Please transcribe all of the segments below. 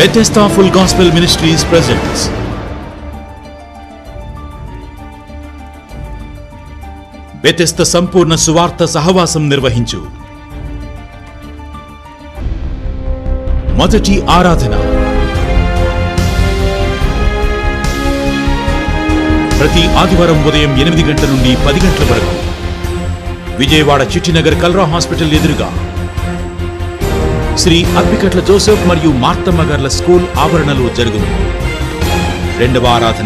Bethesda Full Gospel Ministries presents Bethesda సంపూర్ణ సువార్త సహవాసం నిర్వహించు మొదటి ఆరాధన ప్రతి ఆదివారం ఉదయం ఎనిమిది గంటల నుండి పది గంటల వరకు విజయవాడ చిట్టినగర్ కల్రా హాస్పిటల్ ఎదురుగా శ్రీ అప్పికట్ల జోసెఫ్ మరియు మార్తమ్మ గార్ల స్కూల్ ఆవరణలో జరుగును రెండవ ఆరాధన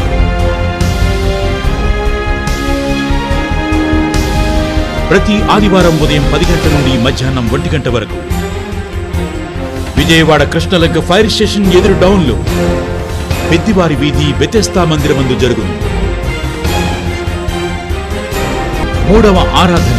ప్రతి ఆదివారం ఉదయం పది గంటల నుండి మధ్యాహ్నం ఒంటి గంట వరకు విజయవాడ కృష్ణలంక ఫైర్ స్టేషన్ ఎదురు డౌన్లో పెద్దివారి వీధి బెతెస్తా మందిరమందు జరుగును మూడవ ఆరాధన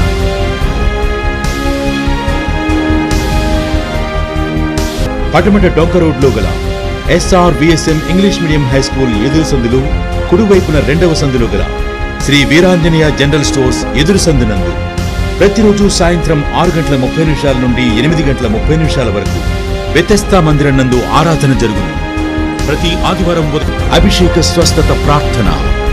పటమట డొంక రోడ్లో గల SR VSM English medium high school ఎదురు సందులు కుడివైపున రెండవ సందులో గల శ్రీ వీరాంజనేయ జనరల్ స్టోర్స్ ఎదురు సందునందు ప్రతిరోజు సాయంత్రం ఆరు గంటల ముప్పై నిమిషాల నుండి ఎనిమిది గంటల ముప్పై నిమిషాల వరకు వ్యతస్థా మందిరం నందు ఆరాధన జరుగును ప్రతి ఆదివారం ఉదయం అభిషేక స్వస్థత ప్రార్థన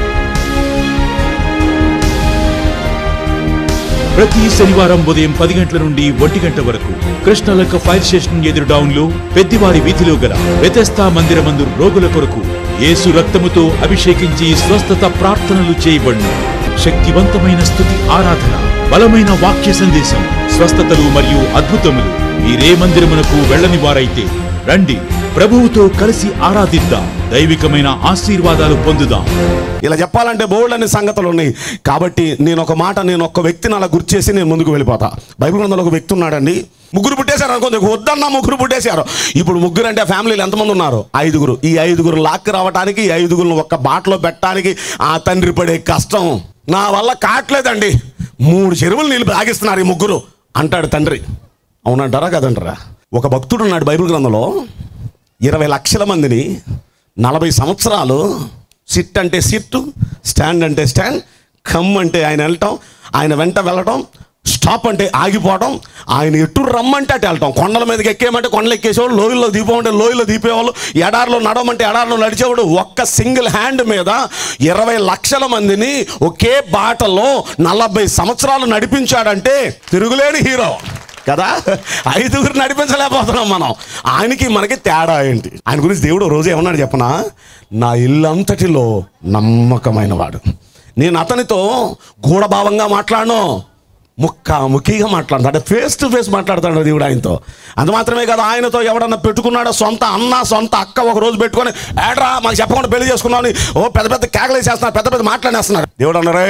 ప్రతి శనివారం ఉదయం పది గంటల నుండి ఒంటి గంట వరకు కృష్ణలక్క ఫైర్ స్టేషన్ ఎదురు డౌన్ లో పెద్దివారి వీధిలో గల వ్యతస్థా మందిరమందు రోగుల కొరకు యేసు రక్తముతో అభిషేకించి స్వస్థత ప్రార్థనలు చేయబడును శక్తివంతమైన స్థుతి ఆరాధన బలమైన వాక్య సందేశం స్వస్థతలు మరియు అద్భుతములు మీరే మందిరమునకు వెళ్ళని వారైతే రండి ప్రభువుతో కలిసి ఆరాధిద్దాం దైవికమైన ఆశీర్వాదాలు పొందుదాం ఇలా చెప్పాలంటే బోల్డ్ అనే సంగతులు ఉన్నాయి కాబట్టి నేను ఒక మాట నేను ఒక వ్యక్తిని అలా గుర్తు చేసి నేను ముందుకు వెళ్ళిపోతా బైబిల్ గ్రంథంలో ఒక వ్యక్తి ఉన్నాడండి ముగ్గురు పుట్టేశారు అనుకోండి వద్దన్న ముగ్గురు పుట్టేశారు ఇప్పుడు ముగ్గురు అంటే ఫ్యామిలీలు ఎంతమంది ఉన్నారు ఐదుగురు ఈ ఐదుగురు లాక్కి రావడానికి ఈ ఐదుగురు ఒక్క బాటలో పెట్టడానికి ఆ తండ్రి పడే కష్టం నా వల్ల కావట్లేదండి మూడు చెరువులు నీళ్ళు తాగిస్తున్నారు ఈ ముగ్గురు అంటాడు తండ్రి అవునంటారా కదంటారా ఒక భక్తుడు ఉన్నాడు బైబిల్ గ్రంథంలో ఇరవై లక్షల మందిని నలభై సంవత్సరాలు సిట్ అంటే సిట్ స్టాండ్ అంటే స్టాండ్ కమ్ అంటే ఆయన వెళ్ళటం ఆయన వెంట వెళ్ళటం స్టాప్ అంటే ఆగిపోవడం ఆయన ఎటు రమ్మంటే అటు వెళ్ళటం కొండల మీదకి ఎక్కేయమంటే కొండలు ఎక్కేసేవాడు లోయల్లో దీపమంటే లోయలో దీపేవాళ్ళు ఎడారిలో నడవమంటే ఎడారిలో నడిచేవాడు ఒక్క సింగిల్ హ్యాండ్ మీద ఇరవై లక్షల మందిని ఒకే బాటలో నలభై సంవత్సరాలు నడిపించాడంటే తిరుగులేని హీరో కదా ఐదుగురు నడిపించలేకపోతున్నాం మనం ఆయనకి మనకి తేడా ఏంటి ఆయన గురించి దేవుడు ఓ రోజు ఏమన్నాడు చెప్పనా నా ఇల్లంతటిలో నమ్మకమైన వాడు నేను అతనితో గూఢభావంగా మాట్లాడను ముక్క ముఖిగా మాట్లాడతాడు అంటే ఫేస్ టు ఫేస్ మాట్లాడతాడు దేవుడు ఆయనతో అంత మాత్రమే కదా ఆయనతో ఎవడన్నా పెట్టుకున్నాడో సొంత అన్న సొంత అక్క ఒక రోజు పెట్టుకొని ఏడ్రా మాకు చెప్పకుండా పెళ్లి చేసుకున్నావు ఓ పెద్ద పెద్ద కేకలేసేస్తున్నారు పెద్ద పెద్ద మాట్లాడేస్తున్నారు దేవుడు అన్నారే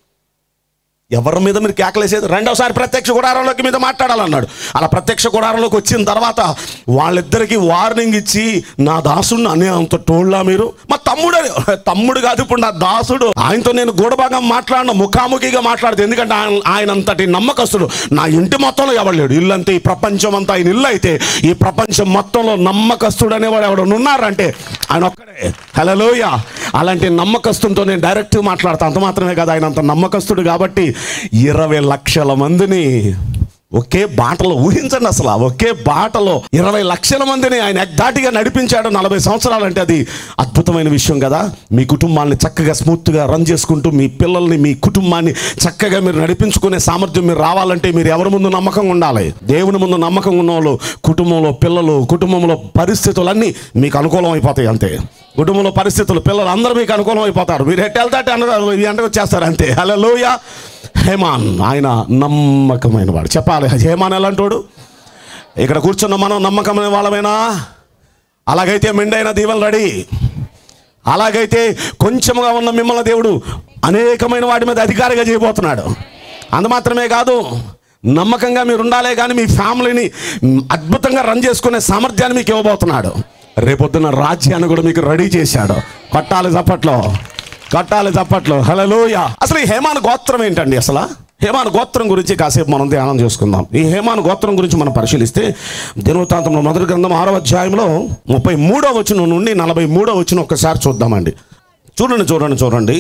ఎవరి మీద మీరు కేకలేసేది రెండోసారి ప్రత్యక్ష గుడారంలోకి మీద మాట్లాడాలన్నాడు అలా ప్రత్యక్ష గుడారంలోకి వచ్చిన తర్వాత వాళ్ళిద్దరికి వార్నింగ్ ఇచ్చి నా దాసుడిని అనే అంత టోళ్ళా మీరు మా తమ్ముడు అని. తమ్ముడు కాదు ఇప్పుడు నా దాసుడు ఆయనతో నేను గూడభాగంగా మాట్లాడను ముఖాముఖిగా మాట్లాడదు ఎందుకంటే ఆయన ఆయన అంతటి నమ్మకస్తుడు నా ఇంటి మొత్తంలో ఎవడలేడు ఇల్లు అంతే ఈ ప్రపంచం అంతా ఆయన ఇల్లు అయితే ఈ ప్రపంచం మొత్తంలో నమ్మకస్తుడు అనేవాడు ఎవడు ఉన్నారంటే ఆయన ఒక్కడే హలోయ అలాంటి నమ్మకస్తులతో నేను డైరెక్ట్ మాట్లాడతాను అంత మాత్రమే కదా ఆయన అంత నమ్మకస్తుడు కాబట్టి ఇరవై లక్షల మందిని ఒకే బాటలో ఊహించండి అసలు ఆ ఒకే బాటలో ఇరవై లక్షల మందిని ఆయన ఎగ్దాటిగా నడిపించాడు నలభై సంవత్సరాలు అంటే అది అద్భుతమైన విషయం కదా మీ కుటుంబాన్ని చక్కగా స్మూత్గా రన్ చేసుకుంటూ మీ పిల్లల్ని మీ కుటుంబాన్ని చక్కగా మీరు నడిపించుకునే సామర్థ్యం మీరు రావాలంటే మీరు ఎవరి ముందు నమ్మకం ఉండాలి దేవుని ముందు నమ్మకం ఉన్న వాళ్ళు కుటుంబంలో పిల్లలు కుటుంబంలో పరిస్థితులన్నీ మీకు అనుకూలం అయిపోతాయి అంతే కుటుంబంలో పరిస్థితులు పిల్లలు అందరూ మీకు అనుకూలం అయిపోతారు మీరు ఎట్టు వెళ్తే అటు అన్న వెంటనే వచ్చేస్తారు అంతే హలో లోయ హేమాన్ ఆయన నమ్మకమైన వాడు చెప్పాలి హేమాన్ ఎలాంటోడు ఇక్కడ కూర్చున్న మనం నమ్మకమైన వాళ్ళమేనా అలాగైతే మెండైన దీవెన రెడీ అలాగైతే కొంచెముగా ఉన్న మిమ్మల్ని దేవుడు అనేకమైన వాటి మీద అధికారిగా చేయబోతున్నాడు అంత మాత్రమే కాదు నమ్మకంగా మీరు ఉండాలే కానీ మీ ఫ్యామిలీని అద్భుతంగా రన్ చేసుకునే సామర్థ్యాన్ని మీకు ఇవ్వబోతున్నాడు రేపొద్దున రాజ్యాన్ని కూడా మీకు రెడీ చేశాడు కొట్టాలి చప్పట్లో కొట్టాలి చప్పట్లో హలోయ అసలు ఈ హేమాన్ గోత్రం ఏంటండి అసలు హేమాన్ గోత్రం గురించి కాసేపు మనం ధ్యానం చేసుకుందాం ఈ హేమాన్ గోత్రం గురించి మనం పరిశీలిస్తే దినవృత్తాంతంలో మొదటి గ్రంథం ఆరవ అధ్యాయంలో ముప్పై మూడో వచనం నుండి నలభై మూడో వచనం ఒక్కసారి చూద్దామండి చూడండి చూడండి చూడండి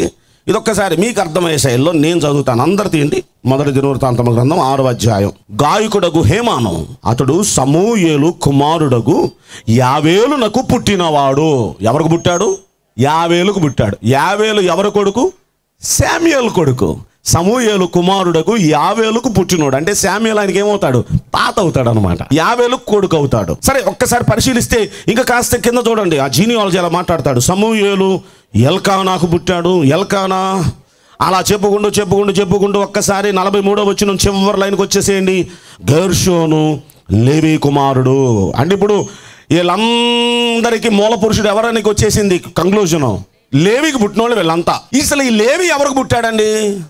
ఇదొక్కసారి మీకు అర్థమయ్యే శైలిలో నేను చదువుతాను అందరు తీయండి మొదటి దినవృత్తాంతమ గ్రంథం ఆరో అధ్యాయం గాయకుడగు హేమాను అతడు సమూయేలు కుమారుడగు యావేలునకు పుట్టినవాడు ఎవరికి పుట్టాడు యావేలుకు పుట్టాడు యావేలు ఎవరి కొడుకు శామ్యుయల్ కొడుకు సమూయేలు కుమారుడకు యావేలుకు పుట్టినోడు అంటే శామ్యుల్ ఆయనకి ఏమవుతాడు తాత అవుతాడు అనమాట యావేలు కొడుకు అవుతాడు సరే ఒక్కసారి పరిశీలిస్తే ఇంకా కాస్త కింద చూడండి ఆ జీనియాలజీ అలా మాట్లాడతాడు సమూయేలు ఎల్కానాకు పుట్టాడు ఎల్కానా అలా చెప్పుకుంటూ చెప్పుకుంటూ చెప్పుకుంటూ ఒక్కసారి నలభై మూడో వచ్చిన చివరి లైన్కి వచ్చేసేయండి గర్షోను లేవి కుమారుడు అంటే ఇప్పుడు వీళ్ళందరికీ మూల పురుషుడు ఎవరానికి వచ్చేసింది కంక్లూజను లేవికి పుట్టినోళ్ళు వీళ్ళంతా అసలు ఈ లేవి ఎవరికి పుట్టాడండి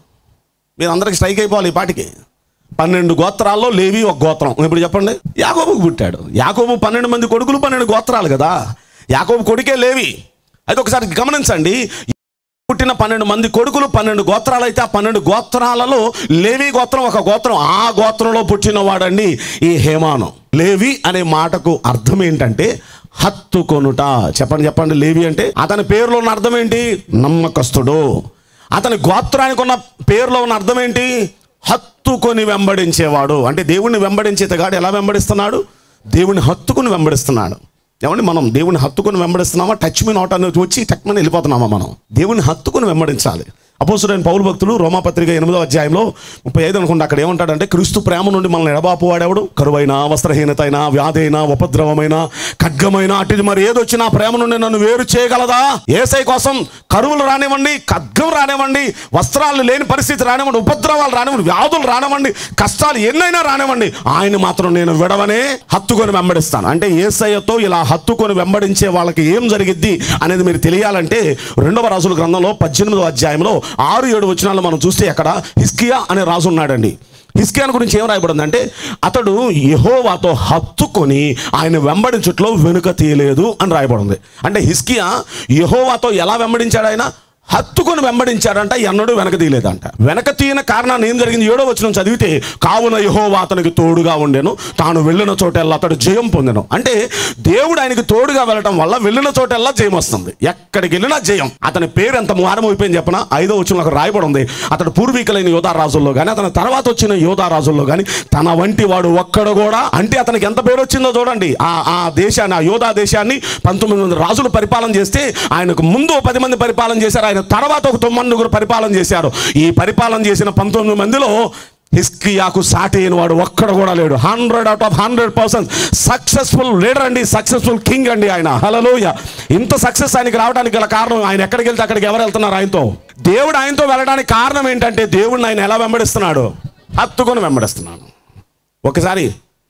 మీరు అందరికి స్ట్రైక్ అయిపోవాలి ఈ పాటికి పన్నెండు గోత్రాల్లో లేవి ఒక గోత్రం ఇప్పుడు చెప్పండి యాకోబుకు పుట్టాడు యాకోబు పన్నెండు మంది కొడుకులు పన్నెండు గోత్రాలు కదా యాకోబు కొడుకే లేవి అయితే ఒకసారి గమనించండి పుట్టిన పన్నెండు మంది కొడుకులు పన్నెండు గోత్రాలు అయితే ఆ పన్నెండు గోత్రాలలో లేవి గోత్రం ఒక గోత్రం ఆ గోత్రంలో పుట్టిన వాడండి ఈ హేమాను లేవి అనే మాటకు అర్థం ఏంటంటే హత్తుకొనుట చెప్పండి చెప్పండి లేవి అంటే అతని పేరులో ఉన్న అర్థం ఏంటి నమ్మకస్తుడు అతని గోత్రానికి ఉన్న పేరులో ఉన్న అర్థం ఏంటి హత్తుకొని వెంబడించేవాడు అంటే దేవుణ్ణి వెంబడించేతగాడు ఎలా వెంబడిస్తున్నాడు దేవుని హత్తుకుని వెంబడిస్తున్నాడు ఏమండి మనం దేవుని హత్తుకుని వెంబడిస్తున్నామా టచ్ మీ నాట్ అనేది వచ్చి టక్మని వెళ్ళిపోతున్నామా మనం దేవుని హత్తుకుని వెంబడించాలి అపోసుడైన పౌరు భక్తులు రోమాపత్రిక ఎనిమిదో అధ్యాయంలో ముప్పై ఐదు అనుకుంటా అక్కడ ఏమంటాడంటే క్రీస్తు ప్రేమ నుండి మనల్ని ఎడబాపు వాడేవాడు కరువైన వస్త్రహీనత అయినా వ్యాధి అయినా ఉపద్రవమైన ఖడ్గమైన అటు మరి ఏదొచ్చినా ప్రేమ నుండి నన్ను వేరు చేయగలదా ఏసై కోసం కరువులు రానివ్వండి ఖడ్గం రానివ్వండి వస్త్రాలు లేని పరిస్థితి రానివ్వండి ఉపద్రవాలు రానివ్వండి వ్యాధులు రానివ్వండి కష్టాలు ఎన్నైనా రానివ్వండి ఆయన మాత్రం నేను విడవనే హత్తుకొని వెంబడిస్తాను అంటే ఏసయ్యతో ఇలా హత్తుకొని వెంబడించే వాళ్ళకి ఏం జరిగిద్ది అనేది మీరు తెలియాలంటే రెండవ రాజుల గ్రంథంలో పద్దెనిమిదవ అధ్యాయంలో ఆరు ఏడు వచనాలు మనం చూస్తే అక్కడ హిస్కియా అనే రాజు ఉన్నాడండి హిస్కియాన్ గురించి ఏం రాయబడింది అంటే అతడు యెహోవాతో హత్తుకొని ఆయన వెంబడించుట్లో వెనుక తీయలేదు అని రాయబడింది అంటే హిస్కియా యెహోవాతో ఎలా వెంబడించాడు ఆయన హత్తుకొని వెంబడించాడంట ఎన్నడూ వెనక తీయలేదంట వెనక తీయన కారణాన్ని ఏం జరిగింది ఏడో వచ్చిన చదివితే కావున యహోవా అతనికి తోడుగా ఉండెను తాను వెళ్ళిన చోటెల్లా అతడు జయం పొందెను అంటే దేవుడు ఆయనకి తోడుగా వెళ్ళటం వల్ల వెళ్ళిన చోటెల్లా జయం వస్తుంది ఎక్కడికి వెళ్ళినా జయం అతని పేరు ఎంత మారం అయిపోయింది చెప్పన ఐదో వచ్చిన ఒక రాయబడి ఉంది అతడు పూర్వీకులైన యోధా రాజుల్లో కానీ అతని తర్వాత వచ్చిన యోధా రాజుల్లో కానీ తన వంటి వాడు ఒక్కడు కూడా అంటే అతనికి ఎంత పేరు వచ్చిందో చూడండి ఆ ఆ దేశాన్ని ఆ యోధా దేశాన్ని పంతొమ్మిది మంది రాజులు పరిపాలన చేస్తే ఆయనకు ముందు ఓ పది మంది పరిపాలన చేశారు ఆయన తర్వాత ఒక తొమ్మిదిగురు పరిపాలన చేశారు ఈ పరిపాలన చేసిన పంతొమ్మిది మందిలో హిస్కియాకు సాటి అయిన వాడు ఒక్కడు కూడా లేడు hundred out of hundred percent successful leader అండి సక్సెస్ఫుల్ కింగ్ అండి ఆయన హలలోయ ఇంత సక్సెస్ ఆయనకి రావడానికి గల కారణం ఆయన ఎక్కడికి వెళ్తే అక్కడికి ఎవరు వెళ్తున్నారు ఆయనతో దేవుడు ఆయనతో వెళ్ళడానికి కారణం ఏంటంటే దేవుడిని ఆయన ఎలా వెంబడిస్తున్నాడు హత్తుకొని వెంబడిస్తున్నాడు ఒకసారి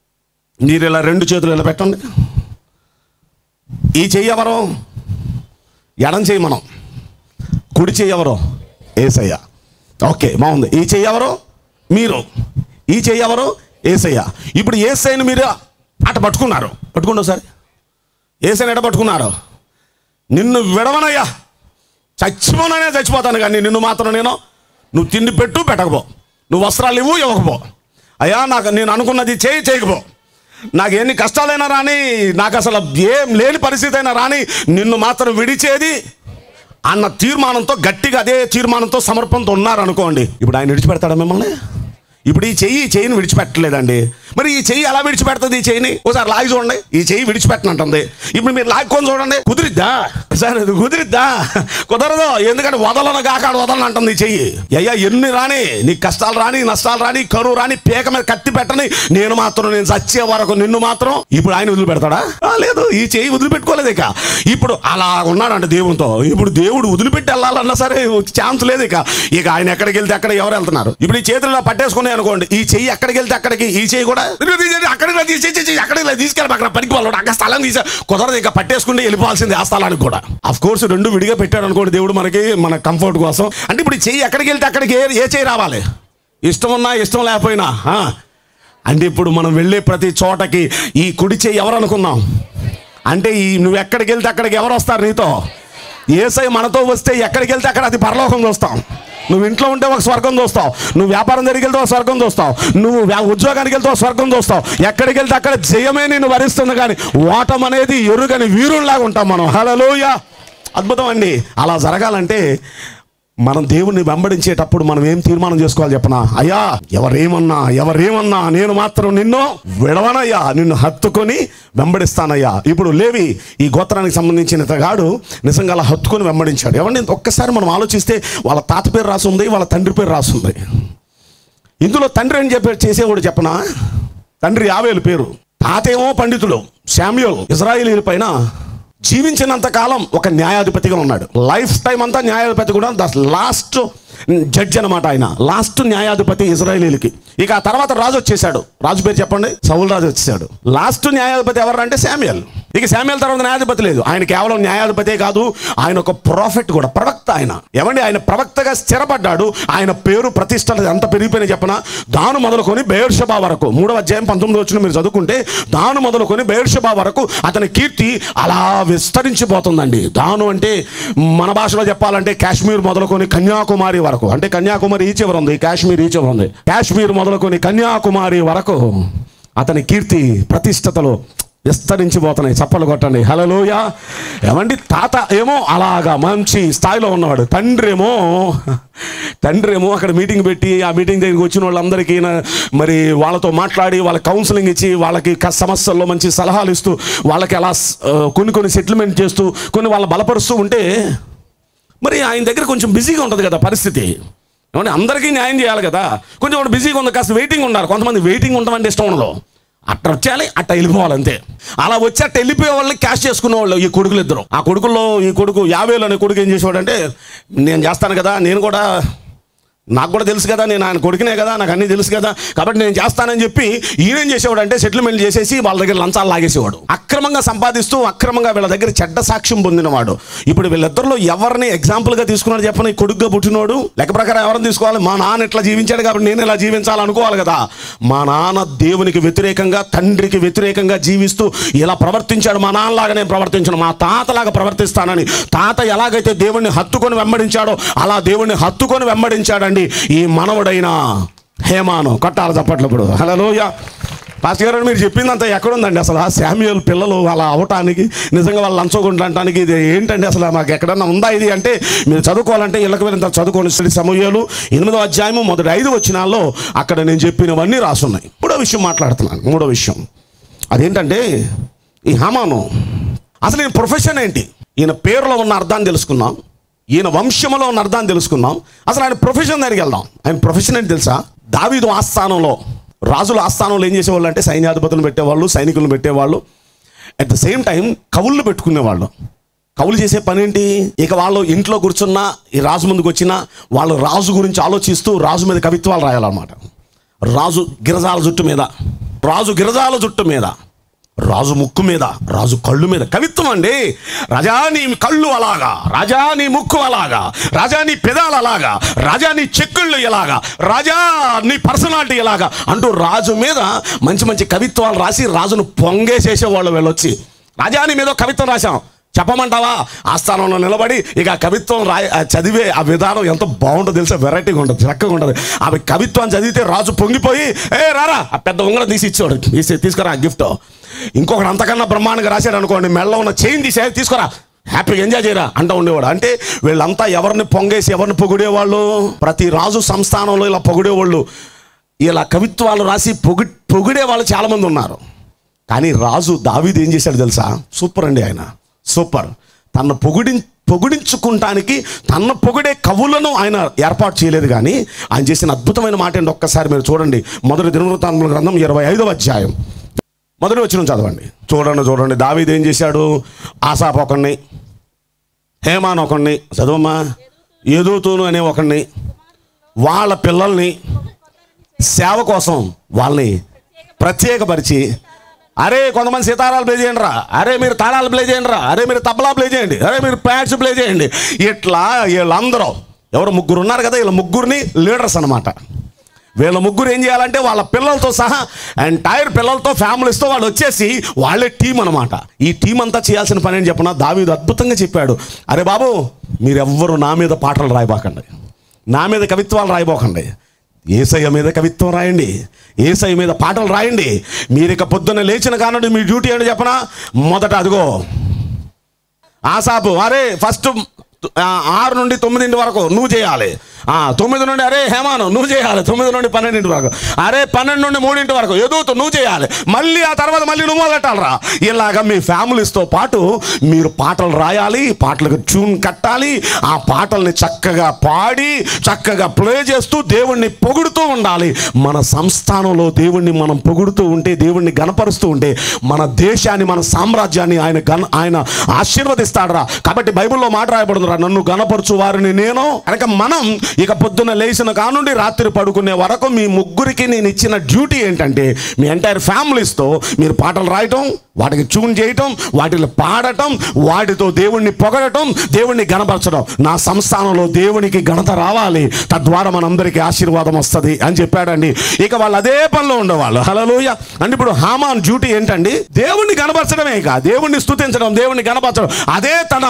మీరు ఇలా రెండు చేతులు ఇలా పెట్టండి ఈ చెయ్యి ఎవరు ఎడం చెయ్యి మనం కుడి చెయ్యి ఎవరు ఏసయ్య ఓకే బాగుంది ఈ చెయ్యి ఎవరు మీరు ఈ చెయ్యి ఎవరు ఏసయ్య ఇప్పుడు ఏసైని మీరు అట పట్టుకున్నారు పట్టుకోండి ఒకసారి ఏసైని ఎట పట్టుకున్నారు నిన్ను విడవనయ్యా చచ్చిపోననే చచ్చిపోతాను కానీ నిన్ను మాత్రం నేను నువ్వు తిండి పెట్టు పెట్టకపో నువ్వు వస్త్రాలు ఇవ్వు ఇవ్వకపో అయ్యా నాకు నేను అనుకున్నది చేయి చేయకపో నాకు ఎన్ని కష్టాలైనా రాని నాకు అసలు ఏం లేని పరిస్థితి అయినా రాని నిన్ను మాత్రం విడిచేది అన్న తీర్మానంతో గట్టిగా అదే తీర్మానంతో సమర్పణతో ఉన్నారనుకోండి ఇప్పుడు ఆయన విడిచిపెడతాడా మిమ్మల్ని ఇప్పుడు ఈ చెయ్యి ఈ చెయ్యిని విడిచిపెట్టలేదండి మరి ఈ చెయ్యి ఎలా విడిచిపెడుతుంది ఈ చెయ్యిని ఒకసారి లాగి చూడండి ఈ చెయ్యి విడిచిపెట్టనంటుంది ఇప్పుడు మీరు లాక్కొని చూడండి కుదిరిద్దా సార్ ఇది కుదిరిద్దా కుదరదు ఎందుకంటే వదలను కాకాడు వదలను అంటుంది ఈ చెయ్యి అయ్యా ఎన్ని రాని నీ కష్టాలు రాని నష్టాలు రాని కరువు రాని పేక మీద కత్తి పెట్టని నేను మాత్రం నేను చచ్చే వరకు నిన్ను మాత్రం ఇప్పుడు ఆయన వదిలిపెడతాడా ఆ, లేదు ఈ చెయ్యి వదిలిపెట్టుకోలేదు ఇక ఇప్పుడు అలా ఉన్నాడంట దేవునితో ఇప్పుడు దేవుడు వదిలిపెట్టి వెళ్ళాలన్నా సరే ఛాన్స్ లేదు ఇక ఇక ఆయన ఎక్కడికి వెళ్తే అక్కడ ఎవరు వెళ్తున్నారు ఇప్పుడు ఈ చేతులు ఇలా పట్టేసుకున్నాయి అనుకోండి ఈ చెయ్యి ఎక్కడికి వెళ్తే అక్కడికి ఈ చెయ్యి కూడా అక్కడికి ఇలా తీసి తీసి అక్కడికి ఇలా తీసుకెళ్ళి అక్కడ పనికి వాళ్ళు అక్కడ స్థలం తీసా కుదరదు ఇక పట్టేసుకుంటే వెళ్ళిపోవాల్సింది ఆ స్థలానికి కూడా అఫ్ కోర్స్ రెండు విడిగా పెట్టాడు అనుకోండి దేవుడు మనకి మన కంఫర్ట్ కోసం అంటే ఇప్పుడు ఈ చెయ్యి ఎక్కడికి వెళ్తే అక్కడికి ఏ ఏ చెయ్యి రావాలి ఇష్టం ఉన్నా ఇష్టం లేకపోయినా ఆ. అంటే ఇప్పుడు మనం వెళ్ళే ప్రతి చోటకి ఈ కుడి చెయ్యి ఎవరు అనుకున్నాం అంటే ఈ నువ్వు ఎక్కడికి వెళ్తే అక్కడికి ఎవరు వస్తారు నీతో ఏసై మనతో వస్తే ఎక్కడికి వెళ్తే అక్కడ అది పరలోకం చూస్తాం నువ్వు ఇంట్లో ఉంటే ఒక స్వర్గం చూస్తావు నువ్వు వ్యాపారం జరిగి వెళ్తే ఒక స్వర్గం చూస్తావు నువ్వు వ్యా- ఉద్యోగానికి వెళ్తే ఒక స్వర్గం చూస్తావు ఎక్కడికి వెళ్తే అక్కడ జయమే నేను వరిస్తుంది కానీ ఓటం అనేది ఎరుగని వీరుల్లాగా ఉంటాం మనం హలోయ అద్భుతం అండి అలా జరగాలంటే మనం దేవుణ్ణి వెంబడించేటప్పుడు మనం ఏం తీర్మానం చేసుకోవాలి చెప్పనా అయ్యా ఎవరేమన్నా ఎవరేమన్నా నేను మాత్రం నిన్ను విడవనయ్యా నిన్ను హత్తుకొని వెంబడిస్తానయ్యా ఇప్పుడు లేవి ఈ గోత్రానికి సంబంధించిన ఇతగాడు నిజంగా అలా హత్తుకొని వెంబడించాడు ఏమండి ఒక్కసారి మనం ఆలోచిస్తే వాళ్ళ తాత పేరు రాసి ఉంది వాళ్ళ తండ్రి పేరు రాసి ఉంది ఇందులో తండ్రి అని చెప్పి చేసేవాడు చెప్పనా తండ్రి యావేలు పేరు తాతేమో పండితుడు శామ్యుల్ ఇజ్రాయిలీల పైన జీవించినంత కాలం ఒక న్యాయాధిపతిగా ఉన్నాడు లైఫ్ టైం అంతా న్యాయాధిపతి కూడా ద లాస్ట్ జడ్జ్ అనమాట ఆయన లాస్ట్ న్యాయాధిపతి ఇజ్రాయేలీలకి ఇక ఆ తర్వాత రాజు వచ్చేసాడు రాజు పేరు చెప్పండి సౌల్ రాజు వచ్చేసాడు లాస్ట్ న్యాయాధిపతి ఎవరంటే శామ్యుయల్ ఇక శామ్యుయల్ తర్వాత న్యాయాధిపతి లేదు ఆయన కేవలం న్యాయాధిపతే కాదు ఆయన ఒక ప్రాఫిట్ కూడా ప్రవక్త ఆయన ఏమండి ఆయన ప్రవక్తగా స్థిరపడ్డాడు ఆయన పేరు ప్రతిష్టలు ఎంత పెరిగిపోయినా చెప్పన దాను మొదలుకొని బేర్షబా వరకు మూడవ అధ్యాయం పంతొమ్మిది వచ్చిన మీరు చదువుకుంటే దాను మొదలుకొని బేర్షబా వరకు అతని కీర్తి అలా విస్తరించిపోతుందండి దాను అంటే మన భాషలో చెప్పాలంటే కాశ్మీర్ మొదలుకొని కన్యాకుమారి వరకు అంటే కన్యాకుమారి ఈ చివర ఉంది కాశ్మీర్ ఈ చివర ఉంది కాశ్మీర్ మొదలుకొని కన్యాకుమారి వరకు అతని కీర్తి ప్రతిష్టతలు విస్తరించిపోతున్నాయి చప్పలు కొట్టండి హలోయ ఏమండి తాత ఏమో అలాగా మంచి స్థాయిలో ఉన్నవాడు తండ్రి ఏమో తండ్రి ఏమో అక్కడ మీటింగ్ పెట్టి ఆ మీటింగ్ దగ్గరికి వచ్చిన వాళ్ళందరికీ నా- మరి వాళ్ళతో మాట్లాడి వాళ్ళ కౌన్సిలింగ్ ఇచ్చి వాళ్ళకి క- సమస్యల్లో మంచి సలహాలు ఇస్తూ వాళ్ళకి అలా స్- ఆ, కొన్ని కొన్ని సెటిల్మెంట్ చేస్తూ కొన్ని వాళ్ళ బలపరుస్తూ ఉంటే మరి ఆయన దగ్గర కొంచెం బిజీగా ఉంటుంది కదా పరిస్థితి ఏమంటే అందరికీ న్యాయం చేయాలి కదా కొంచెం వాడు బిజీగా ఉంది కాస్త వెయిటింగ్ ఉన్నారు కొంతమంది వెయిటింగ్ ఉండమంటే ఇష్టం ఉండదు అట్ట వచ్చేయాలి అట్ట వెళ్ళిపోవాలి అంతే అలా వచ్చి అట్ట వెళ్ళిపోయే వాళ్ళని క్యాష్ చేసుకునే వాళ్ళు ఈ కొడుకులు ఇద్దరు ఆ కొడుకుల్లో ఈ కొడుకు యాభైలో అనే కొడుకు ఏం చేసేవాడంటే నేను చేస్తాను కదా నేను కూడా నాకు కూడా తెలుసు కదా నేను ఆయన కొడుకునే కదా నాకు అన్నీ తెలుసు కదా కాబట్టి నేను చేస్తానని చెప్పి ఈయనేం చేసేవాడు అంటే సెటిల్మెంట్ చేసేసి వాళ్ళ దగ్గర లంచాలు లాగేసేవాడు అక్రమంగా సంపాదిస్తూ అక్రమంగా వీళ్ళ దగ్గర చెడ్డ సాక్ష్యం పొందినవాడు ఇప్పుడు వీళ్ళిద్దరిలో ఎవరిని ఎగ్జాంపుల్గా తీసుకున్నాడు చెప్పని కొడుకుగా పుట్టినోడు లెక్క ప్రకారం ఎవరిని తీసుకోవాలి మా నాన్న ఇట్లా జీవించాడు కాబట్టి నేను ఇలా జీవించాలనుకోవాలి కదా మా నాన్న దేవునికి వ్యతిరేకంగా తండ్రికి వ్యతిరేకంగా జీవిస్తూ ఇలా ప్రవర్తించాడు మా నాన్నలాగా నేను ప్రవర్తించను మా తాతలాగా ప్రవర్తిస్తానని తాత ఎలాగైతే దేవుణ్ణి హత్తుకొని వెంబడించాడో అలా దేవుణ్ణి హత్తుకొని వెంబడించాడండి ఈ మనవడైన హేమాను కొట్టాలి చప్పట్లు ఇప్పుడు హలోయ పాస్టర్ గారు మీరు చెప్పిందంతా ఎక్కడుందండి అసలు ఆ శామ్యుయల్ పిల్లలు అలా అవటానికి నిజంగా వాళ్ళు లంచగొండటానికి ఇది ఏంటండి అసలు మాకు ఎక్కడన్నా ఉందా ఇది అంటే మీరు చదువుకోవాలంటే ఇళ్ళకి వెళ్ళిన తర్వాత చదువుకోని శ్రీ సమూహాలు ఎనిమిదో అధ్యాయము మొదటి ఐదు వచ్చినాల్లో అక్కడ నేను చెప్పినవన్నీ రాసున్నాయి మూడో విషయం మాట్లాడుతున్నాను మూడో విషయం అదేంటంటే ఈ హమాను అసలు ఈయన ప్రొఫెషన్ ఏంటి ఈయన పేరులో ఉన్న అర్థాన్ని తెలుసుకున్నాం ఈయన వంశంలో ఉన్న అర్థాన్ని తెలుసుకున్నాం అసలు ఆయన ప్రొఫెషన్ దగ్గరికి వెళ్దాం ఆయన ప్రొఫెషన్ ఏంటి తెలుసా దావీదు ఆస్థానంలో రాజుల ఆస్థానంలో ఏం చేసేవాళ్ళు అంటే సైన్యాధిపతులు పెట్టేవాళ్ళు సైనికులను పెట్టేవాళ్ళు అట్ ద సేమ్ టైం కవుళ్ళు పెట్టుకునేవాళ్ళు కవులు చేసే పని ఏంటి ఇక వాళ్ళు ఇంట్లో కూర్చున్నా ఈ రాజు ముందుకు వచ్చినా వాళ్ళు రాజు గురించి ఆలోచిస్తూ రాజు మీద కవిత్వాలు రాయాలన్నమాట రాజు గిరజాల జుట్టు మీద రాజు గిరజాల జుట్టు మీద రాజు ముక్కు మీద రాజు కళ్ళు మీద కవిత్వం అండి రాజా నీ కళ్ళు అలాగా రాజా నీ ముక్కు అలాగా రాజా నీ పెదాలు అలాగా రాజా నీ చెక్కుళ్ళు ఎలాగా రాజా నీ పర్సనాలిటీ ఎలాగా అంటూ రాజు మీద మంచి మంచి కవిత్వాలు రాసి రాజును పొంగేసేసేవాళ్ళు వెళ్ళొచ్చి రాజా నీ మీద కవిత్వం రాశాం చెప్పమంటావా ఆ స్థానంలో నిలబడి ఇక ఆ కవిత్వం రాయ ఆ చదివే ఆ విధానం ఎంత బాగుంటుందో తెలుసా వెరైటీగా ఉంటుంది చక్కగా ఉంటుంది ఆమె కవిత్వం చదివితే రాజు పొంగిపోయి ఏ రారా ఆ పెద్ద ఉంగరం తీసి ఇచ్చాడు తీసి తీసుకురా గిఫ్ట్ ఇంకొకటి అంతకన్నా బ్రహ్మాండంగా రాశాడు అనుకోండి మెల్ల ఉన్న చైన్ తీసే తీసుకురా హ్యాపీగా ఎంజాయ్ చేయరా అంటూ ఉండేవాడు అంటే వీళ్ళంతా ఎవరిని పొంగేసి ఎవరిని పొగిడేవాళ్ళు ప్రతి రాజు సంస్థానంలో ఇలా పొగిడేవాళ్ళు ఇలా కవిత్వాలు రాసి పొగి పొగిడే వాళ్ళు చాలామంది ఉన్నారు కానీ రాజు దావీదు ఏం చేశాడు తెలుసా సూపర్ అండి ఆయన సూపర్ తన పొగిడి పొగిడించుకుంటానికి తన పొగిడే కవులను ఆయన ఏర్పాటు చేయలేదు కానీ ఆయన చేసిన అద్భుతమైన మాట ఏంటి ఒక్కసారి మీరు చూడండి మొదటి దినవృత్తాంతుల గ్రంథం ఇరవై ఐదవ అధ్యాయం మొదటి వచ్చిన చదవండి చూడండి చూడండి దావీదు ఏం చేశాడు ఆసాప్ ఒకడిని హేమాన్ ఒకడిని చదవమ్మా ఎదుగుతూను అనే ఒకడిని వాళ్ళ పిల్లల్ని సేవ కోసం వాళ్ళని ప్రత్యేకపరిచి అరే కొంతమంది సితారాలు ప్లే చేయండి రా అరే మీరు తాళాలు ప్లే చేయండి రా అరే మీరు తబలా ప్లే చేయండి అరే మీరు ప్యాడ్స్ ప్లే చేయండి ఇట్లా వీళ్ళందరూ ఎవరు ముగ్గురు ఉన్నారు కదా వీళ్ళ ముగ్గురిని లీడర్స్ అన్నమాట వీళ్ళ ముగ్గురు ఏం చేయాలంటే వాళ్ళ పిల్లలతో సహా ఎంటైర్ పిల్లలతో ఫ్యామిలీస్తో వాళ్ళు వచ్చేసి వాళ్ళే టీం అనమాట ఈ టీం అంతా చేయాల్సిన పని అని చెప్పిన దావీదు అద్భుతంగా చెప్పాడు అరే బాబు మీరెవ్వరు నా మీద పాటలు రాయబాకండి నా మీద కవిత్వాలు రాయబోకండి ఏసయ్య మీద కవిత్వం రాయండి ఏసయ్య మీద పాటలు రాయండి మీరు ఇక పొద్దున్న లేచిన కానుండి మీ డ్యూటీ ఏంటో చెప్పనా మొదట అదిగో ఆసాపు అరే ఫస్ట్ ఆ, ఆరు నుండి తొమ్మిదింటి వరకు నువ్వు చేయాలి ఆ, తొమ్మిది నుండి అరే హేమాను నువ్వు చేయాలి తొమ్మిది నుండి పన్నెండింటి వరకు అరే పన్నెండు నుండి మూడింటి వరకు ఎదుగుతూ నువ్వు చేయాలి మళ్ళీ ఆ తర్వాత మళ్ళీ నువ్వు మొదలెట్టాలరా ఇలాగ మీ ఫ్యామిలీస్తో పాటు మీరు పాటలు రాయాలి పాటలకు ట్యూన్ కట్టాలి ఆ పాటల్ని చక్కగా పాడి చక్కగా ప్లే చేస్తూ దేవుణ్ణి పొగుడుతూ ఉండాలి మన సంస్థానంలో దేవుణ్ణి మనం పొగుడుతూ ఉంటే దేవుణ్ణి గణపరుస్తూ ఉంటే మన దేశాన్ని మన సామ్రాజ్యాన్ని ఆయన గణ ఆయన ఆశీర్వదిస్తాడరా కాబట్టి బైబిల్లో మాట రాయబడుతుందిరా నన్ను గణపరచు వారిని నేను కనుక మనం ఇక పొద్దున్న లేచిన కానుండి రాత్రి పడుకునే వరకు మీ ముగ్గురికి నేను ఇచ్చిన డ్యూటీ ఏంటంటే మీ ఎంటైర్ ఫ్యామిలీస్తో మీరు పాటలు రాయటం వాటికి ట్యూన్ చేయటం వాటిని పాడటం వాటితో దేవుణ్ణి పొగడటం దేవుణ్ణి గణపరచడం నా సంస్థానంలో దేవునికి ఘనత రావాలి తద్వారా మనందరికీ ఆశీర్వాదం వస్తుంది అని చెప్పాడండి ఇక వాళ్ళు అదే పనిలో ఉండేవాళ్ళు హలోయ అంటే ఇప్పుడు హామాన్ డ్యూటీ ఏంటండి దేవుణ్ణి గణపరచడమే ఇక దేవుణ్ణి స్తుతించడం దేవుణ్ణి గణపరచడం అదే తన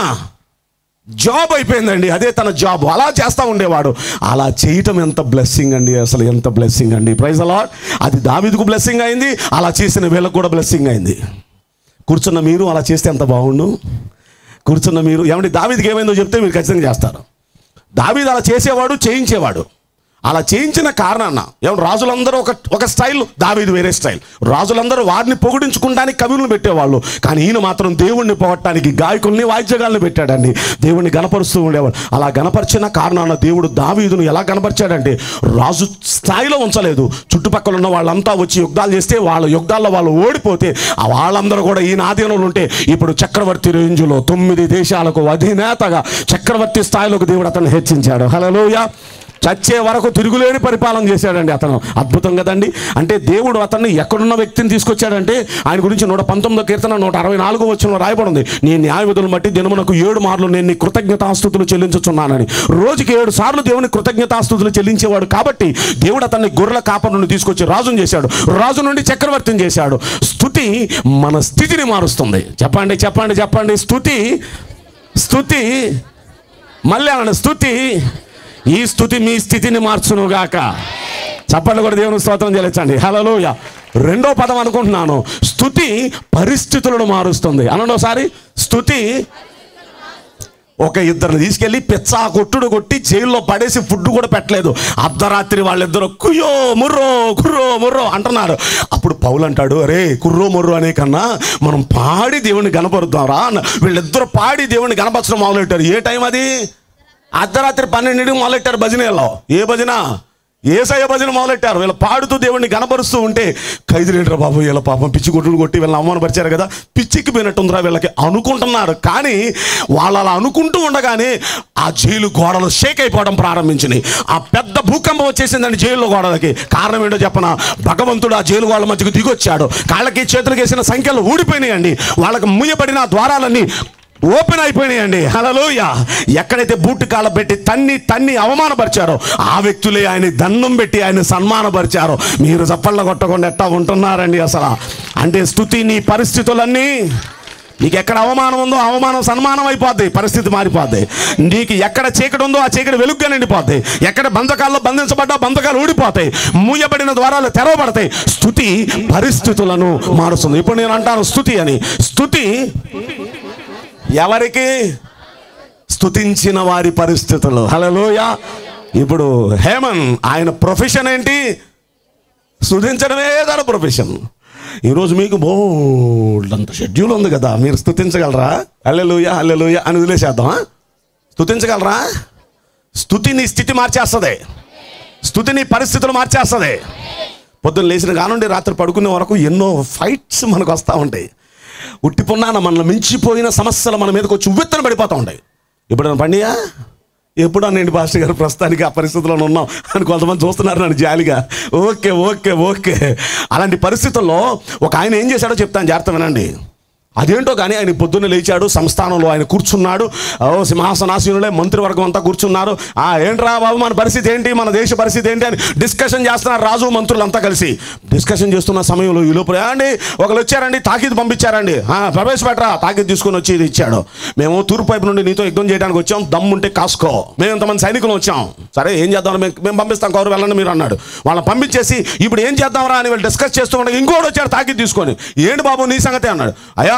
జాబ్ అయిపోయిందండి అదే తన జాబ్ అలా చేస్తూ ఉండేవాడు అలా చేయటం ఎంత బ్లెస్సింగ్ అండి అసలు ఎంత బ్లెస్సింగ్ అండి ప్రైజ్ అలాట్ అది దావిదుకు బ్లెస్సింగ్ అయింది అలా చేసిన వీళ్ళకు కూడా బ్లెస్సింగ్ అయింది కూర్చున్న మీరు అలా చేస్తే ఎంత బాగుండు కూర్చున్న మీరు ఏమంటే దావీదికి ఏమైందో చెప్తే మీరు ఖచ్చితంగా చేస్తారు దావీదు అలా చేసేవాడు చేయించేవాడు అలా చేయించిన కారణాన ఏమంటే రాజులందరూ ఒక ఒక స్టైల్ దావీదు వేరే స్టైల్ రాజులందరూ వారిని పొగిడించుకుంటానికి కవులను పెట్టేవాళ్ళు కానీ ఈయన మాత్రం దేవుణ్ణి పొగట్టడానికి గాయకుల్ని వాయిద్యగాల్ని పెట్టాడండి దేవుణ్ణి గణపరుస్తూ ఉండేవాడు అలా గణపరిచిన కారణాన దేవుడు దావీదును ఎలా గణపరిచాడంటే రాజు స్థాయిలో ఉంచలేదు చుట్టుపక్కల ఉన్న వాళ్ళంతా వచ్చి యుద్ధాలు చేస్తే వాళ్ళ యుద్ధాల్లో వాళ్ళు ఓడిపోతే ఆ వాళ్ళందరూ కూడా ఈయన ఆధీనంలో ఉంటే ఇప్పుడు చక్రవర్తి రేంజులో తొమ్మిది దేశాలకు అధినేతగా చక్రవర్తి స్థాయిలోకి దేవుడు అతను హెచ్చించాడు హలోయ చచ్చే వరకు తిరుగులేని పరిపాలన చేశాడండి అతను అద్భుతం కదండి అంటే దేవుడు అతన్ని ఎక్కడున్న వ్యక్తిని తీసుకొచ్చాడంటే ఆయన గురించి నూట పంతొమ్మిదో కీర్తన నూట అరవై నాలుగో వచ్చిన రాయబడింది నీ న్యాయ విధులను బట్టి దినమునకు ఏడు మార్లు నేను నీ కృతజ్ఞతాస్తుతులు చెల్లించుచున్నానని రోజుకి ఏడు సార్లు దేవుని కృతజ్ఞతాస్తుతులు చెల్లించేవాడు కాబట్టి దేవుడు అతన్ని గొర్రెల కాపర్ నుండి తీసుకొచ్చి రాజును చేశాడు రాజు నుండి చక్రవర్తిని చేశాడు స్థుతి మన స్థితిని మారుస్తుంది చెప్పండి చెప్పండి చెప్పండి స్థుతి స్థుతి మళ్ళీ అనండి స్థుతి ఈ స్థుతి మీ స్థితిని మార్చునుగాక చప్పట్లు కూడా దేవుని స్తోత్రం చేయొచ్చండి హలోయ రెండో పదం అనుకుంటున్నాను స్థుతి పరిస్థితులను మారుస్తుంది అనండి ఒకసారి స్థుతి ఒక ఇద్దరిని తీసుకెళ్లి పిచ్చా కొట్టుడు కొట్టి జైల్లో పడేసి ఫుడ్ కూడా పెట్టలేదు అర్ధరాత్రి వాళ్ళిద్దరు కుయ్యో ముర్రో కుర్రో ముర్రో అంటున్నారు అప్పుడు పౌలు అంటాడు అరే కుర్రో ముర్రో అనే కన్నా మనం పాడి దేవుని గనపరుద్దాం రా అన్న వీళ్ళిద్దరు పాడి దేవుని గనపరచడం మొదలెట్టారు ఏ టైం అది అర్ధరాత్రి పన్నెండింటికి మొదలెట్టారు భజనలో ఏ భజన ఏసయ్య భజన మొదలెట్టారు వీళ్ళు పాడుతూ దేవుడిని కనపరుస్తూ ఉంటే ఖైదులేంట్రా బాబు వీళ్ళ పాపం పిచ్చి కొట్టుడు కొట్టి వీళ్ళని అవమానపరిచారు కదా పిచ్చికి పోయినట్టుందిరా వీళ్ళకి అనుకుంటున్నారు కానీ వాళ్ళు అలా అనుకుంటూ ఉండగానే ఆ జైలు గోడలు షేక్ అయిపోవడం ప్రారంభించినాయి ఆ పెద్ద భూకంపం వచ్చేసిందండి జైల్లో గోడలకి కారణం ఏంటో చెప్పన భగవంతుడు ఆ జైలు గోడల మధ్యకు దిగొచ్చాడు కాళ్ళకి చేతులకి వేసిన సంఖ్యలు ఊడిపోయినాయండి వాళ్ళకి ముయ్యబడిన ఆ ద్వారాలన్నీ ఓపెన్ అయిపోయినాయండి హలలోయ ఎక్కడైతే బూటు కాల పెట్టి తన్ని తన్ని అవమానపరిచారో ఆ వ్యక్తులే ఆయన దండం పెట్టి ఆయన సన్మానపరిచారో మీరు చప్పళ్ళ కొట్టకుండా ఎట్టా ఉంటున్నారండి అసలు అంటే స్థుతి నీ పరిస్థితులన్నీ నీకు ఎక్కడ అవమానం ఉందో అవమానం సన్మానం అయిపోద్ది పరిస్థితి మారిపోద్ది నీకు ఎక్కడ చీకటి ఉందో ఆ చీకటి వెలుగ్గా నిండిపోద్ది ఎక్కడ బంధకాల్లో బంధించబడ్డా బంధకాలు ఊడిపోతాయి మూయబడిన ద్వారాలు తెరవబడతాయి స్థుతి పరిస్థితులను మారుస్తుంది ఇప్పుడు నేను అంటాను స్థుతి అని స్థుతి ఎవరికి స్తుతించిన వారి పరిస్థితులు హలోయ ఇప్పుడు హేమన్ ఆయన ప్రొఫెషన్ ఏంటి స్తుతించడమే తన ప్రొఫెషన్ ఈరోజు మీకు బోల్డ్ అంత షెడ్యూల్ ఉంది కదా మీరు స్తుతించగలరా అల్లెలుయ అల్లెలుయ అని వదిలేసేద్దామా స్తుతించగలరా స్థుతి నీ స్థితి మార్చేస్తుంది స్థుతి నీ పరిస్థితులు మార్చేస్తుంది పొద్దున్న లేచిన కానుండి రాత్రి పడుకునే వరకు ఎన్నో ఫైట్స్ మనకు వస్తూ ఉంటాయి ఉట్టిపున్నాన మనల్ని మించిపోయిన సమస్యలు మన మీదకి వచ్చి ఉవ్వెత్తన పడిపోతూ ఉంటాయి ఎప్పుడైనా పండియా ఎప్పుడు అనండి పాస్టర్ గారు ప్రస్తుతానికి ఆ పరిస్థితుల్లో ఉన్నాం అని కొంతమంది చూస్తున్నారు నన్ను జాలిగా ఓకే ఓకే ఓకే అలాంటి పరిస్థితుల్లో ఒక ఆయన ఏం చేశాడో చెప్తాను జాగ్రత్త వినండి అదేంటో కానీ ఆయన పొద్దున్న లేచాడు సంస్థానంలో ఆయన కూర్చున్నాడు ఓ సింహాసనాసీనులే మంత్రివర్గం అంతా కూర్చున్నారు ఆ ఏంట్రా బాబు మన పరిస్థితి ఏంటి మన దేశ పరిస్థితి ఏంటి అని డిస్కషన్ చేస్తున్నారు రాజు మంత్రులు అంతా కలిసి డిస్కషన్ చేస్తున్న సమయంలో ఈ లోపల అండి ఒకరు వచ్చారండి తాకీదు పంపించారండి "ఆ, ప్రవేశపెట్టరా తాకీదు తీసుకొని వచ్చి ఇది ఇచ్చాడు మేము తూర్పు వైపు నుండి నీతో యుద్ధం చేయడానికి వచ్చాం దమ్ముంటే కాసుకో మేము ఇంతమంది సైనికులు వచ్చాం సరే ఏం చేద్దాం మేము మేము పంపిస్తాం కౌరు వెళ్ళండి మీరు అన్నాడు వాళ్ళని పంపించేసి ఇప్పుడు ఏం చేద్దాంరా అని వాళ్ళు డిస్కస్ చేస్తూ ఉండగా ఇంకోటి వచ్చాడు తాకీదు తీసుకొని ఏంటి బాబు నీ సంగతే అన్నాడు అయ్యా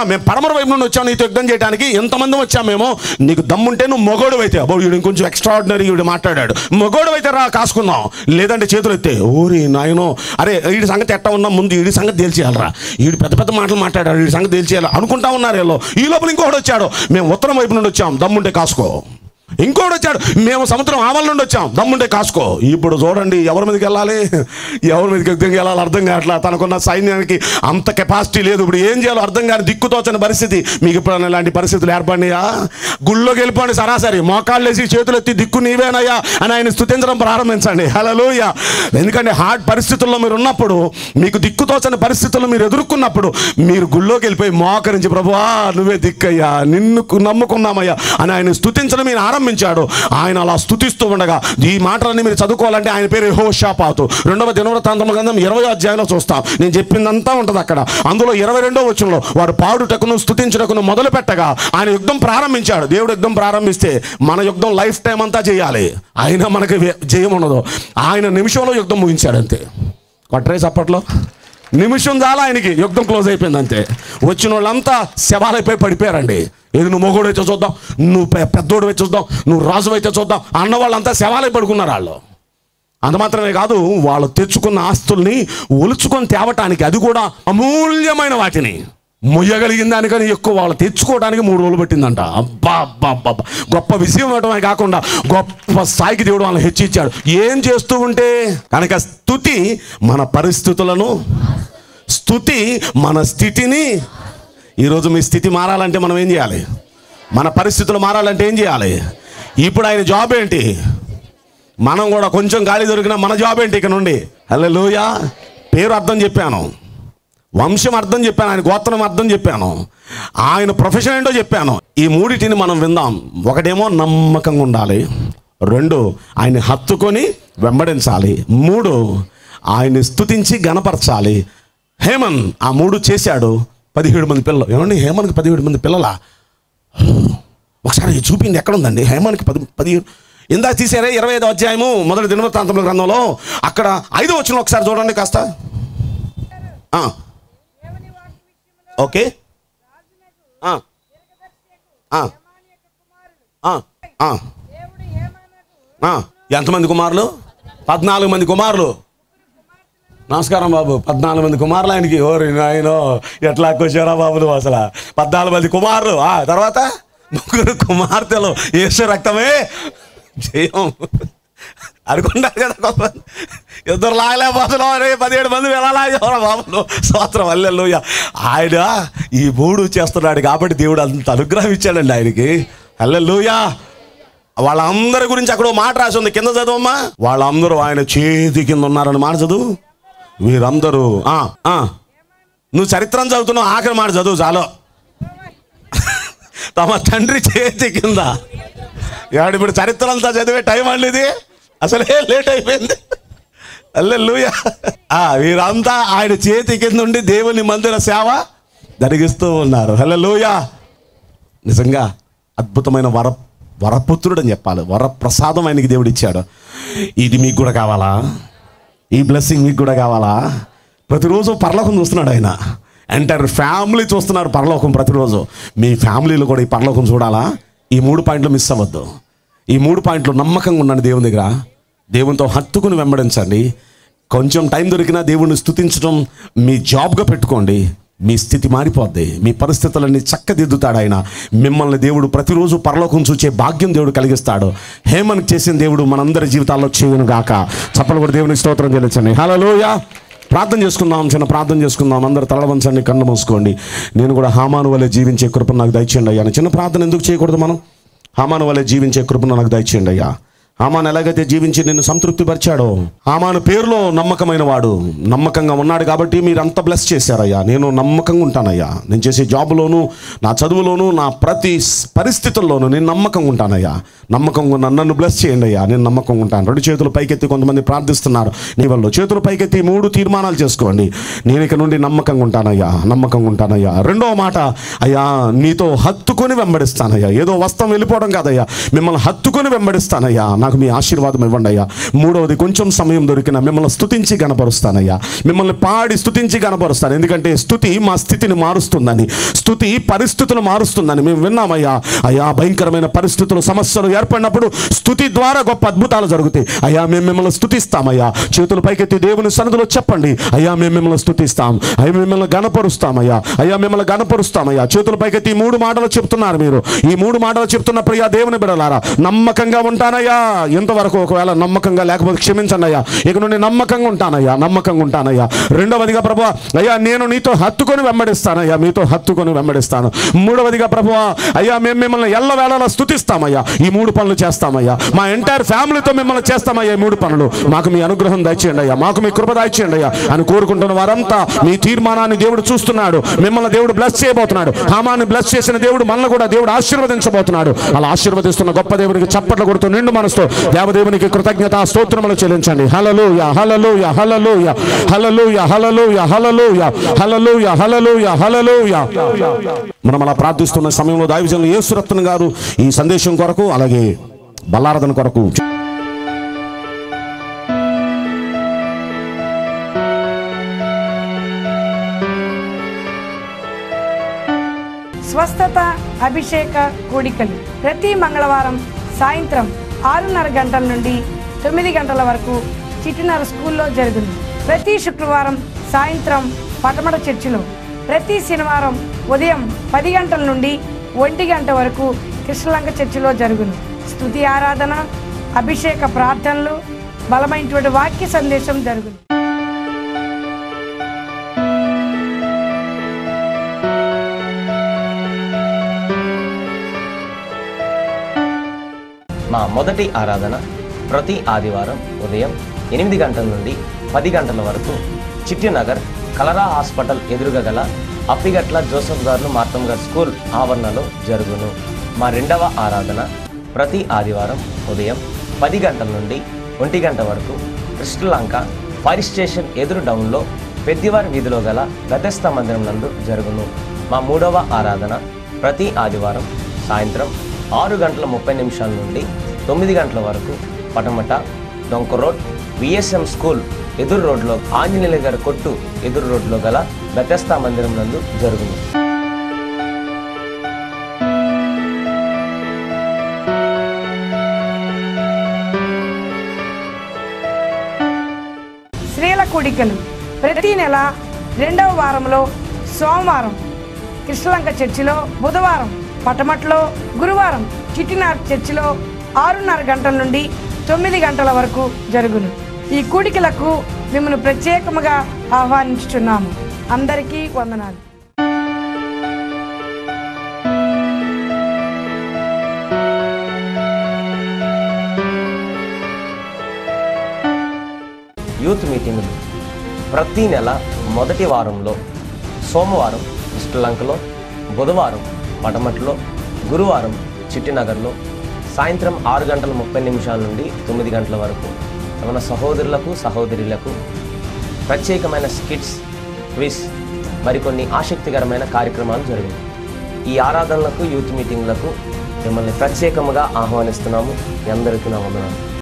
మేము పడమర వైపు నుండి వచ్చాం నీతో యుద్ధం చేయడానికి ఎంతమంది వచ్చాం మేము నీకు దమ్ముంటే నువ్వు మొగోడు అయితే అబ్బో వీడు ఇంకొంచెం ఎక్స్ట్రాడినరీ వీడు మాట్లాడాడు మొగోడు అయితే రా కాసుకుందాం లేదంటే చేతులు ఎత్తే ఓరి నాయనో అరే వీడి సంగతి ఎట్ట ఉన్నా ముందు వీడి సంగతి తేల్చేయాలరా వీడు పెద్ద పెద్ద మాటలు మాట్లాడాడు వీడి సంగతి తేల్చేయాలి అనుకుంటా ఉన్నారు వీళ్ళు ఈ లోపల ఇంకొకటి వచ్చాడు మేము ఉత్తరం వైపు నుండి వచ్చాం దమ్ముంటే కాసుకో ఇంకోటి వచ్చాడు మేము సముద్రం ఆవల నుండి వచ్చాం దమ్ముంటే కాసుకో ఇప్పుడు చూడండి ఎవరి మీదకి వెళ్ళాలి ఎవరి మీదకి యుద్ధంకి వెళ్ళాలి అర్థం కావట్లా తనకున్న సైన్యానికి అంత కెపాసిటీ లేదు ఇప్పుడు ఏం చేయాలో అర్థం కాని దిక్కుతోచని పరిస్థితి మీకు ఎప్పుడైనా ఇలాంటి పరిస్థితులు ఏర్పడినాయా గుళ్ళోకి వెళ్ళిపోండి సరాసరి మోకాళ్ళు వేసి చేతులు ఎత్తి దిక్కు నీవేనయ్యా అని ఆయన స్థుతించడం ప్రారంభించండి హలోయ ఎందుకంటే హార్డ్ పరిస్థితుల్లో మీరు ఉన్నప్పుడు మీకు దిక్కుతోచని పరిస్థితుల్లో మీరు ఎదుర్కొన్నప్పుడు మీరు గుళ్ళోకి వెళ్ళిపోయి మోకరించి ప్రభువా నువ్వే దిక్కయ్యా నిన్ను నమ్ముకున్నామయ్యా అని ఆయన స్థుతించడం మీరు ఆరంభించాడు ఆయన అలా స్థుతిస్తూ ఉండగా ఈ మాటలన్నీ మీరు చదువుకోవాలంటే ఆయన పేరు హోషాపాతు రెండవ దినవృత్తాంతమ గ్రంథం ఇరవై అధ్యాయంలో చూస్తాం నేను చెప్పిందంతా ఉంటుంది అక్కడ అందులో ఇరవై రెండో వచ్చంలో వారు పాడుటకును స్థుతించుటకును మొదలు పెట్టగా ఆయన యుద్ధం ప్రారంభించాడు దేవుడు యుద్ధం ప్రారంభిస్తే మన యుద్ధం లైఫ్ టైం అంతా చేయాలి అయినా మనకి వే- జయం ఉండదు ఆయన నిమిషంలో యుద్ధం ముగించాడు అంతే కొట్టరేసి అప్పట్లో నిమిషం చాలా ఆయనకి యుద్ధం క్లోజ్ అయిపోయింది అంతే వచ్చిన వాళ్ళంతా శవాలైపోయి పడిపోయారండి ఏది నువ్వు మొగోడు అయితే చూద్దాం నువ్వు పె- పెద్దోడు అయితే చూద్దాం నువ్వు రాజు అయితే చూద్దాం అన్న వాళ్ళంతా శవాలై పడుకున్నారు వాళ్ళు అంత మాత్రమే కాదు వాళ్ళు తెచ్చుకున్న ఆస్తుల్ని ఒలుచుకొని తేవటానికి అది కూడా అమూల్యమైన వాటిని మొయ్యగలిగిన దానికని ఎక్కువ వాళ్ళు తెచ్చుకోవడానికి మూడు రోజులు పట్టిందంట అబ్బా అబ్బా అబ్బా అబ్బా. గొప్ప విజయం ఇవ్వడమే కాకుండా గొప్ప స్థాయికి దేవుడు వాళ్ళని హెచ్చించాడు ఏం చేస్తూ ఉంటే కనుక స్థుతి మన పరిస్థితులను స్థుతి మన స్థితిని ఈరోజు మీ స్థితి మారాలంటే మనం ఏం చేయాలి మన పరిస్థితులు మారాలంటే ఏం చేయాలి ఇప్పుడు ఆయన జాబ్ ఏంటి మనం కూడా కొంచెం గాలి దొరికినా మన జాబ్ ఏంటి ఇక నుండి హలో పేరు అర్థం చెప్పాను వంశం అర్థం చెప్పాను ఆయన గోత్రం అర్థం చెప్పాను ఆయన ప్రొఫెషన్ ఏంటో చెప్పాను ఈ మూడిటిని మనం విందాం ఒకటేమో నమ్మకంగా ఉండాలి రెండు ఆయన్ని హత్తుకొని వెంబడించాలి మూడు ఆయన్ని స్తుతించి గణపరచాలి హేమన్ ఆ మూడు చేశాడు పదిహేడు మంది పిల్లలు ఏమండి హేమన్కి పదిహేడు మంది పిల్లలా ఒకసారి ఇది చూపింది ఎక్కడ ఉందండి హేమానికి పది పదిహేడు ఇందాక తీసారే ఇరవై ఐదో అధ్యాయము మొదటి దినవృత్తాంతముల గ్రంథంలో అక్కడ ఐదో వచ్చిన ఒకసారి చూడండి కాస్త ఆ, దేవుని వాక్య విషయములో ఓకే ఆ, ఆ, యమాని యొక్క కుమారుడు ఆ, ఆ, దేవుడు ఏమనకు ఆ. ఎంతమంది కుమారులు పద్నాలుగు మంది కుమారులు నమస్కారం బాబు పద్నాలుగు మంది కుమారులు ఆయనకి ఓరి నాయనో ఎట్లా వచ్చారా బాబు నువ్వు అసలు పద్నాలుగు మంది కుమారులు ఆ తర్వాత ముగ్గురు కుమార్తెలు యేసు రక్తమే జయం అనుకుంటారు కదా కొంతమంది. ఇద్దరు లాగలేకపోతున్నాం అరే పదిహేడు మంది ఎలా లాగేవరా బాబు నువ్వు స్తోత్రం అల్లెలుయ్య ఆయన ఈ మూడు చేస్తున్నాడు కాబట్టి దేవుడు అంత అనుగ్రహం ఇచ్చాడండి ఆయనకి అల్లెలుయా వాళ్ళందరి గురించి అక్కడ ఓ మాట రాసి ఉంది కింద చదవమ్మా వాళ్ళందరూ ఆయన చేతి కింద ఉన్నారని మాట చదువు వీరందరూ ఆ, ఆ. నువ్వు చరిత్రం చదువుతున్నావు ఆఖరి మాట చదువు చాలు తమ తండ్రి చేతి కింద ఏడు ఇప్పుడు చరిత్ర అంతా చదివే టైం అండి ఇది అసలే లేట్ అయిపోయింది అల్లెలుయ వీరంతా ఆయన చేతి కింద ఉండి దేవుని మందిర సేవ జరిగిస్తూ ఉన్నారు హల్లెలూయా నిజంగా అద్భుతమైన వర వరపుత్రుడు అని చెప్పాలి వరప్రసాదం ఆయనకి దేవుడు ఇచ్చాడు ఇది మీకు కూడా కావాలా ఈ బ్లెస్సింగ్ మీకు కూడా కావాలా ప్రతిరోజు పరలోకం చూస్తున్నాడు ఆయన ఎంటైర్ ఫ్యామిలీ చూస్తున్నారు పరలోకం ప్రతిరోజు మీ ఫ్యామిలీలో కూడా ఈ పరలోకం చూడాలా ఈ మూడు పాయింట్లు మిస్ అవ్వద్దు ఈ మూడు పాయింట్లు నమ్మకంగా ఉండండి దేవుని దగ్గర దేవునితో హత్తుకుని వెంబడించండి కొంచెం టైం దొరికినా దేవుణ్ణి స్తుతించడం మీ జాబ్గా పెట్టుకోండి మీ స్థితి మారిపోద్ది మీ పరిస్థితులన్నీ చక్కదిద్దుతాడు ఆయన మిమ్మల్ని దేవుడు ప్రతిరోజు పరలోకం చూచే భాగ్యం దేవుడు కలిగిస్తాడు హేమన్ చేసిన దేవుడు మనందరి జీవితాల్లో చేయను గాక చప్పలు కూడా దేవునికి స్తోత్రం చెల్లించండి హలోయ ప్రార్థన చేసుకుందాం చిన్న ప్రార్థన చేసుకుందాం అందరు తల వంచండి కన్ను మూసుకోండి నేను కూడా హామాను వల్లే జీవించే కృపను నాకు దయచేయండి అయ్యా చిన్న ప్రార్థన ఎందుకు చేయకూడదు మనం హామాను వల్లే జీవించే కృపను నాకు దయచేయండి అయ్యా హామాను ఎలాగైతే జీవించి నిన్ను సంతృప్తిపరిచాడో హామాను పేరులో నమ్మకమైన వాడు నమ్మకంగా ఉన్నాడు కాబట్టి మీరు అంత బ్లెస్ చేశారయ్యా నేను నమ్మకంగా ఉంటానయ్యా నేను చేసే జాబులోను నా చదువులోను నా ప్రతి స్- పరిస్థితుల్లోనూ నేను నమ్మకంగా ఉంటానయ్యా నమ్మకంగా ఉన్న నన్ను బ్లెస్ చేయండి అయ్యా నేను నమ్మకంగా ఉంటాను రెండు చేతులు పైకెత్తి కొంతమంది ప్రార్థిస్తున్నారు నీ వల్ల చేతులు పైకెత్తి మూడు తీర్మానాలు చేసుకోండి నేను ఇక నుండి నమ్మకంగా ఉంటానయ్యా నమ్మకంగా ఉంటానయ్యా రెండవ మాట అయ్యా నీతో హత్తుకొని వెంబడిస్తానయ్యా ఏదో వస్త్రం వెళ్ళిపోవడం కాదయ్యా మిమ్మల్ని హత్తుకొని వెంబడిస్తానయ్యా నాకు మీ ఆశీర్వాదం ఇవ్వండి అయ్యా మూడవది కొంచెం సమయం దొరికిన మిమ్మల్ని స్తుతించి గనపరుస్తానయ్యా మిమ్మల్ని పాడి స్తుతించి గనపరుస్తాను ఎందుకంటే స్థుతి మా స్థితిని మారుస్తుందని స్థుతి పరిస్థితులు మారుస్తుందని మేము విన్నామయ్యా అయ్యా భయంకరమైన పరిస్థితులు సమస్యలు ఏర్పడినప్పుడు స్థుతి ద్వారా గొప్ప అద్భుతాలు జరుగుతాయి అయ్యా మేము మిమ్మల్ని స్తుతిస్తామయ్యా చేతులు పైకెత్తి దేవుని సన్నిధిలో చెప్పండి అయ్యా మేము మిమ్మల్ని స్తుతిస్తాం అయ్యా మిమ్మల్ని గణపరుస్తామయ్యా అయ్యా మిమ్మల్ని గణపరుస్తామయ్యా చేతుల పైకెత్తి ఈ మూడు మాటలు చెప్తున్నారు మీరు ఈ మూడు మాటలు చెప్తున్న ప్రియా దేవుని బిడలారా నమ్మకంగా ఉంటానయ్యా ఎంతవరకు ఒకవేళ నమ్మకంగా లేకపోతే క్షమించండి అయ్యా ఇక నుండి నమ్మకంగా ఉంటానయ్యా నమ్మకంగా ఉంటానయ్యా రెండవదిగా ప్రభు అయ్యా నేను నీతో హత్తుకొని వెంబడిస్తానయ్యా మీతో హత్తుకొని వెంబడిస్తాను మూడవదిగా ప్రభు అయ్యా మేము మిమ్మల్ని ఎల్ల వేళలా స్తుతిస్తామయ్యా ఈ మూడు పనులు చేస్తామయ్యా మా ఎంటైర్ ఫ్యామిలీతో మిమ్మల్ని చేస్తామయ్యా ఈ మూడు పనులు మాకు మీ అనుగ్రహం దయచేయండి అయ్యా మాకు మీ కృప దయచేయండి అయ్యా అని కోరుకుంటున్న వారంతా మీ తీర్మానాన్ని దేవుడు చూస్తున్నాడు మిమ్మల్ని దేవుడు బ్లెస్ చేయబోతున్నాడు హామాన్ని బ్లెస్ చేసిన దేవుడు మనల్ని కూడా దేవుడు ఆశీర్వదించబోతున్నాడు అలా ఆశీర్వదిస్తున్న గొప్ప దేవునికి చప్పట్లు కొడుతూ నిండు మనసుతో దేవదేవునికి కృతజ్ఞత స్తోత్రములు చెల్లించండి హలలుయ హలలుయ హలలుయ హలలుయ హలలుయ హలలుయ హలలుయ హలలుయ హలలుయ మనం అలా ప్రార్థిస్తున్న సమయంలో దావిజనులు యేసురత్న గారు ఈ సందేశం కొరకు అలాగే బల్లారదన కొరకు స్వస్థత అభిషేక కూడికలు ప్రతి మంగళవారం సాయంత్రం ఆరున్నర గంటల నుండి తొమ్మిది గంటల వరకు చిటినర స్కూల్లో జరుగును ప్రతి శుక్రవారం సాయంత్రం పటమట చర్చిలో ప్రతి శనివారం ఉదయం పది గంటల నుండి ఒంటి గంట వరకు కృష్ణలంక చర్చిలో జరుగును స్తుతి ఆరాధన అభిషేక ప్రార్థనలు బలమైనటువంటి వాక్య సందేశం జరుగును మా మొదటి ఆరాధన ప్రతి ఆదివారం ఉదయం ఎనిమిది గంటల నుండి పది గంటల వరకు చిట్టినగర్ కలరా హాస్పిటల్ ఎదురుగా గల అప్పిగట్ల జోసఫ్ గారు మార్తం గారు స్కూల్ ఆవరణలో జరుగును మా రెండవ ఆరాధన ప్రతి ఆదివారం ఉదయం పది గంటల నుండి ఒంటి గంట వరకు కృష్ణలంక ఫైర్ స్టేషన్ ఎదురు డౌన్లో పెద్దివారి వీధిలో గల గతస్థ మందిరం నందు జరుగును మా మూడవ ఆరాధన ప్రతి ఆదివారం సాయంత్రం ఆరు గంటల ముప్పై నిమిషాల నుండి తొమ్మిది గంటల వరకు పటమట డొంక రోడ్ విఎస్ఎం స్కూల్ ఎదురు రోడ్లో ఆంజనేయుల గారి కొట్టు ఎదురు రోడ్లో గల బెతస్తా మందిరం నందు జరుగును స్త్రీల కూడికలు ప్రతి నెల రెండవ వారంలో సోమవారం కృష్ణలంక చర్చిలో బుధవారం పటమట్లో గురువారం చిట్టినార్ చర్చిలో ఆరున్నర గంటల నుండి తొమ్మిది గంటల వరకు జరుగును ఈ కూడికలకు మిమ్మల్ని ప్రత్యేకముగా ఆహ్వానించుచున్నాము అందరికీ వందనాలు యూత్ మీటింగులు ప్రతి నెల మొదటి వారంలో సోమవారం శ్రీలంకలో బుధవారం పటమట్లో గురువారం చిట్టినగర్లో సాయంత్రం ఆరు గంటల ముప్పై నిమిషాల నుండి తొమ్మిది గంటల వరకు మన సహోదరులకు సహోదరులకు ప్రత్యేకమైన స్కిట్స్ క్విజ్ మరికొన్ని ఆసక్తికరమైన కార్యక్రమాలు జరిగాయి ఈ ఆరాధనలకు యూత్ మీటింగ్లకు మిమ్మల్ని ప్రత్యేకముగా ఆహ్వానిస్తున్నాము మీ అందరికీ నా వందనాలు